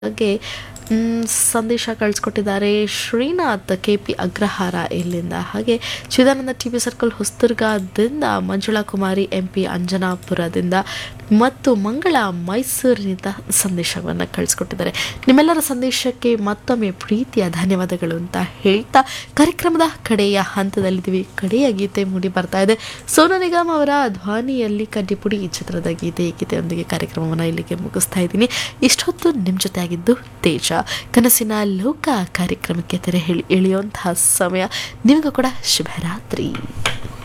ಬಗ್ಗೆ ಮ್, ಸಂದೇಶ ಕಳಿಸ್ಕೊಟ್ಟಿದ್ದಾರೆ ಶ್ರೀನಾಥ್ ಕೆ ಪಿ ಅಗ್ರಹಾರ ಇಲ್ಲಿಂದ ಹಾಗೆ ಚಿದಾನಂದ ಟಿ ಬಿ ಸರ್ಕಲ್ ಹೊಸದುರ್ಗದಿಂದ ಮಂಜುಳಾ ಕುಮಾರಿ ಎಂ ಪಿ ಅಂಜನಾಪುರದಿಂದ ಮತ್ತು ಮಂಗಳ ಮೈಸೂರಿನಿಂದ ಸಂದೇಶವನ್ನು ಕಳಿಸ್ಕೊಟ್ಟಿದ್ದಾರೆ ನಿಮ್ಮೆಲ್ಲರ ಸಂದೇಶಕ್ಕೆ ಮತ್ತೊಮ್ಮೆ ಪ್ರೀತಿಯ ಧನ್ಯವಾದಗಳು ಅಂತ ಹೇಳ್ತಾ ಕಾರ್ಯಕ್ರಮದ ಕಡೆಯ ಹಂತದಲ್ಲಿದ್ದೀವಿ ಕಡೆಯ ಗೀತೆ ಮೂಡಿ ಬರ್ತಾ ಇದೆ ಸೋನು ನಿಗಮ್ ಅವರ ಧ್ವನಿಯಲ್ಲಿ ಕಡ್ಡಿಪುಡಿ ಈ ಚಿತ್ರದ ಗೀತೆ ಈ ಗೀತೆಯೊಂದಿಗೆ ಕಾರ್ಯಕ್ರಮವನ್ನು ಇಲ್ಲಿಗೆ ಮುಗಿಸ್ತಾ ಇದ್ದೀನಿ ಇಷ್ಟೊತ್ತು ನಿಮ್ಮ ಜೊತೆ ಆಗಿದ್ದು ತೇಜ ಕನಸಿನ ಲೋಕ ಕಾರ್ಯಕ್ರಮಕ್ಕೆ ತೆರೆ ಹೇಳಿ ಎಳೆಯುವಂತಹ ಸಮಯ ನಿಮಗೂ ಕೂಡ ಶುಭರಾತ್ರಿ